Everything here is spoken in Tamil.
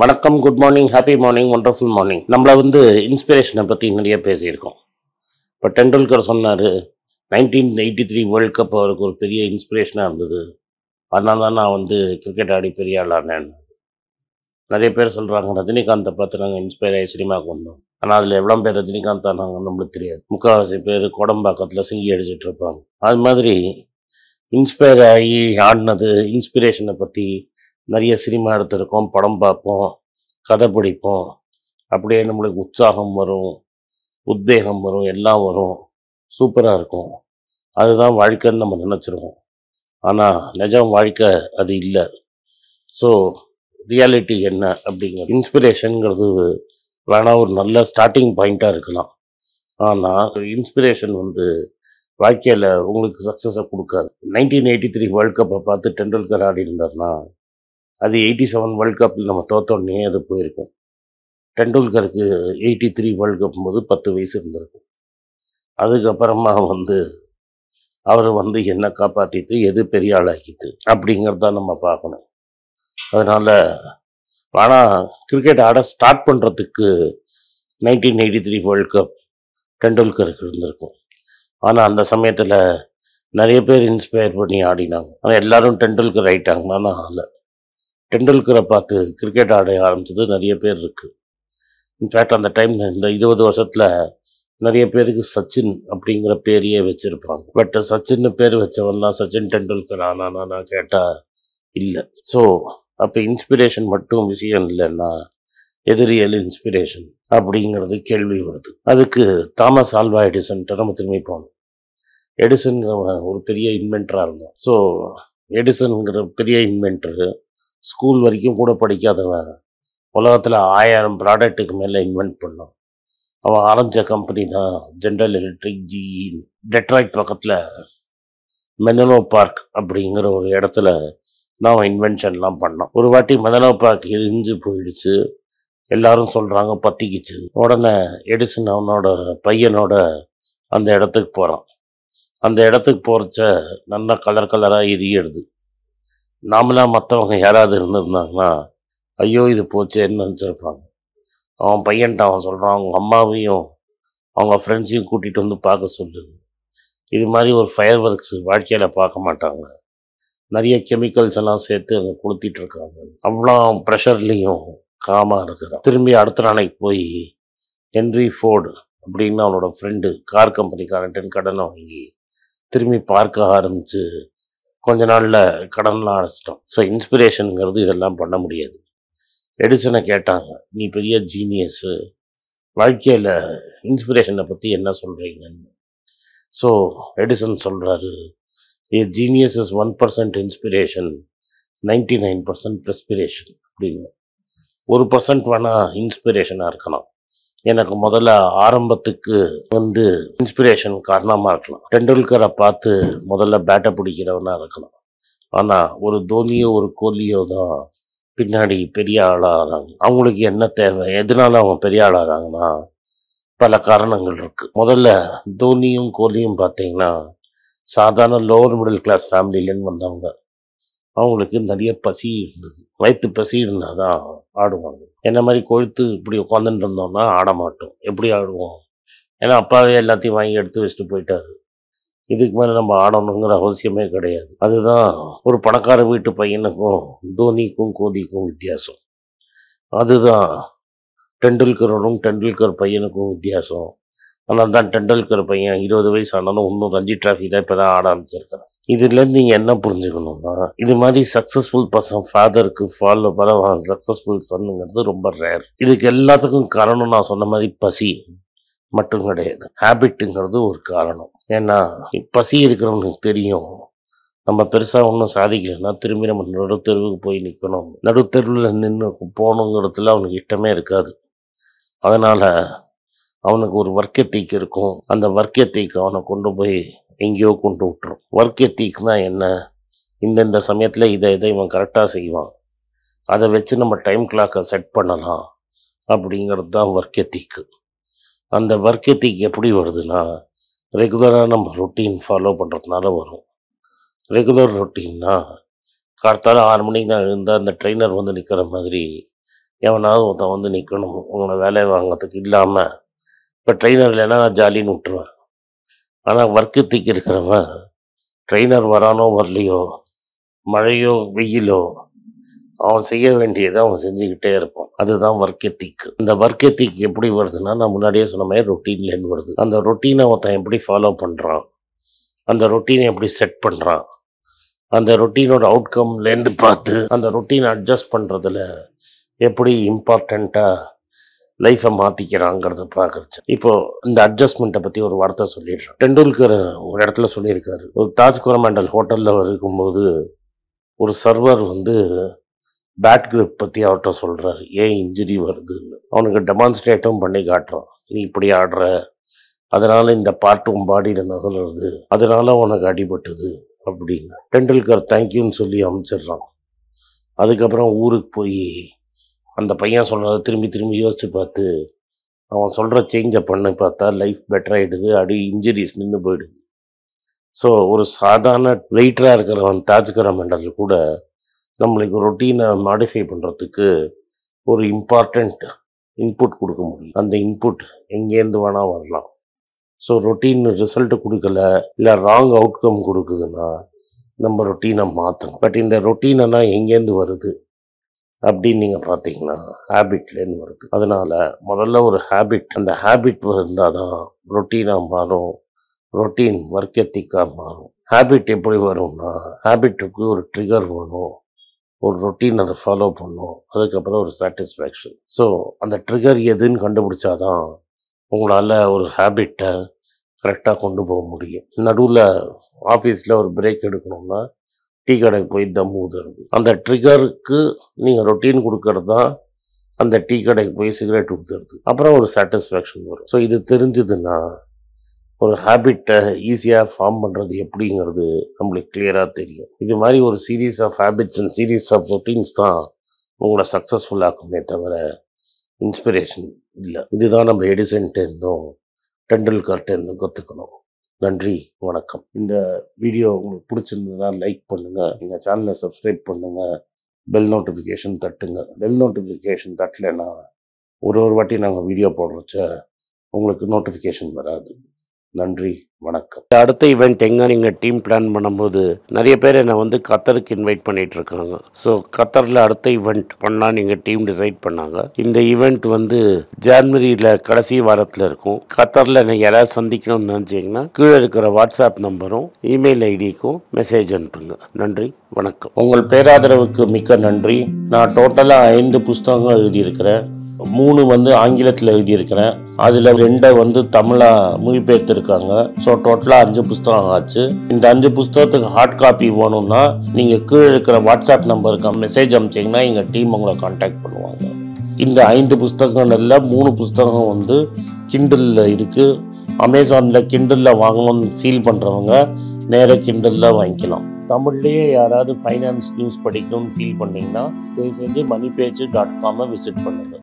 வணக்கம் good morning happy morning wonderful morning நம்மள வந்து இன்ஸ்பிரேஷனை பற்றி நிறைய பேசியிருக்கோம் இப்போ டெண்டுல்கர் சொன்னார் nineteen eighty three world cup அவருக்கு ஒரு பெரிய இன்ஸ்பிரேஷனாக இருந்தது அதனால தான் நான் வந்து கிரிக்கெட் ஆடி பெரிய ஆளானேன் நிறைய பேர் சொல்கிறாங்க ரஜினிகாந்தை பார்த்து நாங்கள் இன்ஸ்பயர் ஆகி சினிமாவுக்கு வந்தோம் ஆனால் அதில் எவ்வளோ பேர் ரஜினிகாந்த் ஆனாங்க நம்மளுக்கு தெரியாது முக்கால்வாசி பேர் கோடம்பாக்கத்தில் சிங்கி அடிச்சிட்டு இருப்பாங்க அது மாதிரி இன்ஸ்பயர் ஆகி ஆடினது இன்ஸ்பிரேஷனை பற்றி நிறைய சினிமா எடுத்திருக்கோம் படம் பார்ப்போம் கதை படிப்போம் அப்படியே நம்மளுக்கு உற்சாகம் வரும் உத்வேகம் வரும் எல்லாம் வரும் சூப்பராக இருக்கும் அதுதான் வாழ்க்கைன்னு நம்ம நினச்சிருவோம் ஆனால் நிஜம் வாழ்க்கை அது இல்லை ஸோ ரியாலிட்டி என்ன அப்படிங்கிற இன்ஸ்பிரேஷனுங்கிறது வேணா ஒரு நல்ல ஸ்டார்டிங் பாயிண்ட்டாக இருக்கலாம் ஆனால் இன்ஸ்பிரேஷன் வந்து வாழ்க்கையில் உங்களுக்கு சக்ஸஸை கொடுக்காது நைன்டீன் எயிட்டி த்ரீ வேர்ல்ட் கப்பை பார்த்து டெண்டுல்கர் ஆடி இருந்தார்னா அது எயிட்டி செவன் வேர்ல்ட் கப்பில் நம்ம தோத்தோடனே அது போயிருக்கும் டெண்டுல்கருக்கு எயிட்டி த்ரீ வேர்ல்ட் கப் போது பத்து வயசு இருந்திருக்கும் அதுக்கப்புறமா வந்து அவர் வந்து என்ன காப்பாற்றிட்டு எது பெரிய ஆளாக்கிட்டு அப்படிங்கிறத நம்ம பார்க்கணும் அதனால் ஆனால் கிரிக்கெட் ஆட ஸ்டார்ட் பண்ணுறதுக்கு nineteen eighty three world cup டெண்டுல்கருக்கு இருந்திருக்கும் ஆனால் அந்த சமயத்தில் நிறைய பேர் இன்ஸ்பயர் பண்ணி ஆடினாங்க ஆனால் எல்லாரும் டெண்டுல்கர் ஆயிட்டாங்கன்னா நான் ஆகலை டெண்டுல்கரை பார்த்து கிரிக்கெட் ஆட ஆரம்பிச்சது நிறைய பேர் இருக்கு இன்ஃபேக்ட் அந்த டைம் இந்த இருபது வருஷத்துல நிறைய பேருக்கு சச்சின் அப்படிங்கிற பேரையே வச்சிருப்பாங்க பட் சச்சின் பேர் வச்சவன் தான் சச்சின் டெண்டுல்கர் ஆனானா நான் கேட்டா இல்லை ஸோ அப்போ இன்ஸ்பிரேஷன் மட்டும் விஷயம் இல்லைன்னா எது ரியல் இன்ஸ்பிரேஷன் அப்படிங்கிறது கேள்வி வருது அதுக்கு தாமஸ் ஆல்வா எடிசன்ட்ட நம்ம திரும்பி போகணும் எடிசன்கிறவன் ஒரு பெரிய இன்வென்டராக இருந்தான் ஸோ எடிசன்ங்கிற பெரிய இன்வென்டரு ஸ்கூல் வரைக்கும் கூட படிக்காதவன் உலகத்தில் ஆயிரம் ப்ராடக்ட்டுக்கு மேலே இன்வென்ட் பண்ணான் அவன் ஆரம்பித்த கம்பெனி தான் ஜென்ரல் எலக்ட்ரிக் ஜிஇ டெட்ராய்ட் பக்கத்தில் மெனலோ பார்க் அப்படிங்கிற ஒரு இடத்துல நான் அவன் இன்வென்ஷன்லாம் பண்ணான் ஒரு வாட்டி மெனலோ பார்க் எரிஞ்சு போயிடுச்சு எல்லாரும் சொல்கிறாங்க பத்திக்கிச்சு உடனே எடிசன் அவனோட பையனோட அந்த இடத்துக்கு போகிறான் அந்த இடத்துக்கு போகிறச்ச நல்லா கலர் கலராக எரியிடுது நாமளா மற்றவங்க யாராவது இருந்திருந்தாங்கன்னா ஐயோ இது போச்சேன்னு நினச்சிருப்பாங்க அவன் பையன்ட்ட அவன் சொல்கிறான் அவங்க அம்மாவையும் அவங்க ஃப்ரெண்ட்ஸையும் கூட்டிகிட்டு வந்து பார்க்க சொல்லு இது மாதிரி ஒரு ஃபயர் ஒர்க்ஸ் வாழ்க்கையில் பார்க்க மாட்டாங்க நிறைய கெமிக்கல்ஸ் எல்லாம் சேர்த்து அங்கே கொளுத்திட்டு இருக்காங்க அவ்வளோ ப்ரெஷர்லேயும் காமாக இருக்கிறான் திரும்பி அடுத்த நாளைக்கு போய் ஹென்ரி ஃபோர்டு அப்படின்னு அவனோட ஃப்ரெண்டு கார் கம்பெனிக்காரன்ட்டு கடனை வாங்கி திரும்பி பார்க்க ஆரம்பித்து கொஞ்ச நாளில் கடன்லாம் அடைச்சிட்டோம் ஸோ இன்ஸ்பிரேஷனுங்கிறது இதெல்லாம் பண்ண முடியாது எடிசனை கேட்டாங்க நீ பெரிய ஜீனியஸு வாழ்க்கையில் இன்ஸ்பிரேஷனை பற்றி என்ன சொல்கிறீங்கன்னு ஸோ எடிசன் சொல்கிறாரு a genius is one percent inspiration ninety nine percent perspiration அப்படின்னு ஒரு பர்சன்ட் வேணால் இன்ஸ்பிரேஷனாக இருக்கலாம் எனக்கு முதல்ல ஆரம்பத்துக்கு வந்து இன்ஸ்பிரேஷன் காரணமாக இருக்கலாம் டெண்டுல்கரை பார்த்து முதல்ல பேட்டை பிடிக்கிறவனா இருக்கலாம் ஆனால் ஒரு தோனியோ ஒரு கோலியோ தான் பின்னாடி பெரிய ஆளாகிறாங்க அவங்களுக்கு என்ன தேவை எதனால அவங்க பெரிய ஆளாகிறாங்கன்னா பல காரணங்கள் இருக்கு முதல்ல தோனியும் கோலியும் பார்த்தீங்கன்னா சாதாரண லோவர் மிடில் கிளாஸ் ஃபேமிலியிலேருந்து வந்தவங்க அவங்களுக்கு நிறைய பசி இருந்தது வயிற்று பசி இருந்தால் தான் ஆடுவாங்க என்ன மாதிரி கொழுத்து இப்படி உட்காந்துட்டு இருந்தோம்னா ஆட மாட்டோம் எப்படி ஆடுவோம் ஏன்னா அப்பாவே எல்லாத்தையும் வாங்கி எடுத்து வச்சுட்டு போயிட்டாரு இதுக்கு மேலே நம்ம ஆடணுங்கிற அவசியமே கிடையாது அதுதான் ஒரு பணக்கார வீட்டு பையனுக்கும் தோனிக்கும் கோலிக்கும் வித்தியாசம் அதுதான் டெண்டுல்கரோடும் டெண்டுல்கர் பையனுக்கும் வித்தியாசம் ஆனால் தான் டெண்டுல்கர் பையன் இருபது வயசு ஆனாலும் இன்னும் ரஞ்சி டிராஃபி தான் இப்போ தான் ஆட ஆரம்பிச்சிருக்கான் இதுலேருந்து நீங்கள் என்ன புரிஞ்சுக்கணும்னா இது மாதிரி சக்ஸஸ்ஃபுல் பர்சன் ஃபாதருக்கு ஃபாலோ பல சக்ஸஸ்ஃபுல் சன்னுங்கிறது ரொம்ப ரேர் இதுக்கு எல்லாத்துக்கும் காரணம் நான் சொன்ன மாதிரி பசி மட்டும் கிடையாது ஹேபிட்டுங்கிறது ஒரு காரணம் ஏன்னா பசி இருக்கிறவனுக்கு தெரியும் நம்ம பெருசாக ஒன்றும் சாதிக்கலைன்னா திரும்பி நம்ம நடுத்தெருவுக்கு போய் நிற்கணும் நடுத்தெருவில் நின்று போகணுங்கிறதுல அவனுக்கு இஷ்டமே இருக்காது அதனால் அவனுக்கு ஒரு ஒர்க் எத்திக் இருக்கும் அந்த ஒர்க் எத்திக் அவனை கொண்டு போய் எங்கேயோ கொண்டு விட்டுரும் ஒர்க் எத்திக் தான் என்ன இந்தந்த சமயத்தில் இதை இதை இவன் கரெக்டாக செய்வான் அதை வச்சு நம்ம டைம் கிளாக்கை செட் பண்ணலாம் அப்படிங்கிறது தான் ஒர்க் எத்திக்கு அந்த ஒர்க் எத்திக் எப்படி வருதுன்னா ரெகுலராக நம்ம ரொட்டீன் ஃபாலோ பண்ணுறதுனால வரும் ரெகுலர் ரொட்டீன்னா கார்த்தால ஆறு மணிக்கு நான் எழுந்தால் அந்த ட்ரெயினர் வந்து நிற்கிற மாதிரி எவனாவது ஒருத்தன் வந்து நிற்கணும் உங்களை வேலையை வாங்கிறதுக்கு இல்லாமல் இப்போ ட்ரெயினர் இல்லைன்னா நான் ஜாலின்னு விட்டுருவேன் ஆனால் ஒர்க்கு திக்கு இருக்கிறவன் ட்ரெயினர் வரானோ வரலையோ மழையோ வெயிலோ அவன் செய்ய வேண்டியதை அவன் செஞ்சுக்கிட்டே இருப்பான் அதுதான் ஒர்க் எத்திக் இந்த ஒர்க் எத்திக் எப்படி வருதுன்னா நான் முன்னாடியே சொன்ன மாதிரி ரொட்டீன்லேருந்து வருது அந்த ரொட்டீனை ஒருத்தன் எப்படி ஃபாலோ பண்ணுறான் அந்த ரொட்டீனை எப்படி செட் பண்ணுறான் அந்த ரொட்டீனோட அவுட்கம்லேருந்து பார்த்து அந்த ரொட்டீனை அட்ஜஸ்ட் பண்ணுறதுல எப்படி இம்பார்ட்டண்ட்டாக லைஃப்பை மாற்றிக்கிறாங்கிறத பார்க்குறச்சு இப்போ இந்த அட்ஜஸ்ட்மெண்ட்டை பற்றி ஒரு வார்த்தை சொல்லிடுறேன் டெண்டுல்கர் ஒரு இடத்துல சொல்லியிருக்காரு ஒரு தாஜ் கோரமண்டல் ஹோட்டலில் இருக்கும்போது ஒரு சர்வர் வந்து பேட் கிரிப் பற்றி அவர்கிட்ட சொல்கிறாரு ஏன் இன்ஜுரி வருதுன்னு அவனுக்கு டெமான்ஸ்ட்ரேட்டும் பண்ணி காட்டுறான் நீ இப்படி ஆடுற அதனால இந்த பார்ட் உன் பாடியில் நகர்றது அதனால உனக்கு அடிபட்டுது அப்படின்னு டெண்டுல்கர் தேங்க்யூன்னு சொல்லி அனுப்பிச்சிடுறான் அதுக்கப்புறம் ஊருக்கு போய் அந்த பையன் சொல்கிறத திரும்பி திரும்பி யோசிச்சு பார்த்து அவன் சொல்கிற சேஞ்சை பண்ணி பார்த்தா லைஃப் பெட்டர் ஆகிடுது அடி இன்ஜுரிஸ் நின்று போயிடுது ஸோ ஒரு சாதாரண வெயிட்டராக இருக்கிறவன் தாஜ்கர மண்டல் கூட நம்மளுக்கு ரொட்டீனை மாடிஃபை பண்ணுறதுக்கு ஒரு இம்பார்ட்டண்ட் இன்புட் கொடுக்க முடியும் அந்த இன்புட் எங்கேருந்து வேணால் வரலாம் ஸோ ரொட்டீன் ரிசல்ட் கொடுக்கல இல்லை ராங் அவுட்கம் கொடுக்குதுன்னா நம்ம ரொட்டீனை மாற்றணும் பட் இந்த ரொட்டீனெல்லாம் எங்கேருந்து வருது அப்படின்னு நீங்கள் பார்த்தீங்கன்னா ஹேபிட்லேருந்து வருது அதனால் முதல்ல ஒரு ஹேபிட் அந்த ஹேபிட் இருந்தால் தான் ரொட்டீனாக மாறும் ரொட்டீன் ஒர்க் எத்திக்காக மாறும் ஹேபிட் எப்படி வரும்னா ஹேபிட்டுக்கு ஒரு ட்ரிகர் வேணும் ஒரு ரொட்டீன் அதை ஃபாலோ பண்ணும் அதுக்கப்புறம் ஒரு சாட்டிஸ்ஃபேக்ஷன் ஸோ அந்த ட்ரிகர் எதுன்னு கண்டுபிடிச்சாதான் உங்களால் ஒரு ஹேபிட்டை கரெக்டாக கொண்டு போக முடியும் நடுவில் ஆஃபீஸில் ஒரு பிரேக் எடுக்கணும்னா டீ கடைக்கு போய் தம் ஊதுறது அந்த ட்ரிகருக்கு நீங்கள் ரொட்டீன் கொடுக்கறது தான் அந்த டீ கடைக்கு போய் சிகரெட் ஊற்றுறது அப்புறம் ஒரு சாட்டிஸ்ஃபேக்ஷன் வரும் ஸோ இது தெரிஞ்சதுன்னா ஒரு ஹேபிட்டை ஈஸியாக ஃபார்ம் பண்ணுறது எப்படிங்கிறது நம்மளுக்கு கிளியராக தெரியும் இது மாதிரி ஒரு series of habits and series of routines தான் உங்களை சக்ஸஸ்ஃபுல் ஆக்குமே தவிர இன்ஸ்பிரேஷன் இல்லை இதுதான் நம்ம எடிசன்ட்டு இருந்தோம் டெண்டுல்கர்ட்ட இருந்தும் கற்றுக்கணும் நன்றி வணக்கம் இந்த வீடியோ உங்களுக்கு பிடிச்சிருந்ததுன்னா லைக் பண்ணுங்கள் எங்கள் சேனலை சப்ஸ்கிரைப் பண்ணுங்கள் பெல் நோட்டிஃபிகேஷன் தட்டுங்க பெல் நோட்டிஃபிகேஷன் தட்டலைன்னா ஒரு ஒரு வாட்டி நாங்கள் வீடியோ போடுறச்ச உங்களுக்கு நோட்டிஃபிகேஷன் வராது நன்றி வணக்கம் அடுத்த ஈவெண்ட் எங்கே நீங்கள் டீம் பிளான் பண்ணும்போது நிறைய பேர் என்னை வந்து கத்தருக்கு இன்வைட் பண்ணிட்டு இருக்காங்க ஸோ கத்தரில் அடுத்த ஈவெண்ட் பண்ணால் நீங்கள் டீம் டிசைட் பண்ணாங்க இந்த ஈவெண்ட் வந்து ஜான்வரியில் கடைசி வாரத்தில் இருக்கும் கத்தரில் நீங்கள் யாராவது சந்திக்கணும்னு நினச்சிங்கன்னா கீழே இருக்கிற வாட்ஸ்அப் நம்பரும் இமெயில் ஐடிக்கும் மெசேஜ் அனுப்புங்க நன்றி வணக்கம் உங்கள் பேராதரவுக்கு மிக்க நன்றி நான் டோட்டலாக ஐந்து புஸ்தகங்கள் எழுதியிருக்கிறேன் மூணு வந்து ஆங்கிலத்தில் எழுதியிருக்கிறேன் அதில் ரெண்டை வந்து தமிழாக மொழிபெயர்த்திருக்காங்க ஸோ டோட்டலாக அஞ்சு புஸ்தகம் ஆச்சு இந்த அஞ்சு புஸ்தகத்துக்கு ஹார்ட் காப்பி வேணும்னா நீங்கள் கீழே இருக்கிற வாட்ஸ்அப் நம்பருக்கு மெசேஜ் அனுப்பிச்சிங்கன்னா எங்கள் டீம் உங்களை காண்டாக்ட் பண்ணுவாங்க இந்த ஐந்து புஸ்தகங்கள்ல மூணு புஸ்தகம் வந்து கிண்டலில் இருக்குது அமேசானில் கிண்டலில் வாங்கணும்னு ஃபீல் பண்ணுறவங்க நேராக கிண்டலில் வாங்கிக்கலாம் தமிழ்லேயே யாராவது ஃபைனான்ஸ் நியூஸ் படிக்கணும்னு ஃபீல் பண்ணீங்கன்னா தயவு செஞ்சு மணி பேஜ் டாட் காமை விசிட் பண்ணுங்கள்